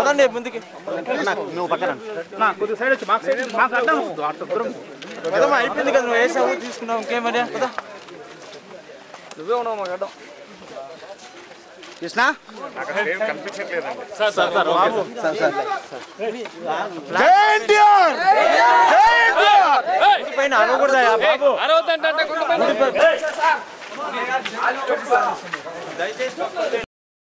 పదండి ముందుకి నువ్వు పక్కన నా కొద్దిగా సైడ్ వచ్చి మాకు సైడ్ మాకు అడ్డం వద్దు, అటు దూరం పదమ్మా అయిపోయింది కదా నువ్వు వేసావు తీసుకున్నావు ఇంకేమని పదా నువ్వే ఉన్నావు మాకు అడ్డం కృష్ణ పైన అనకూడదా బాబు అరవద్దంటే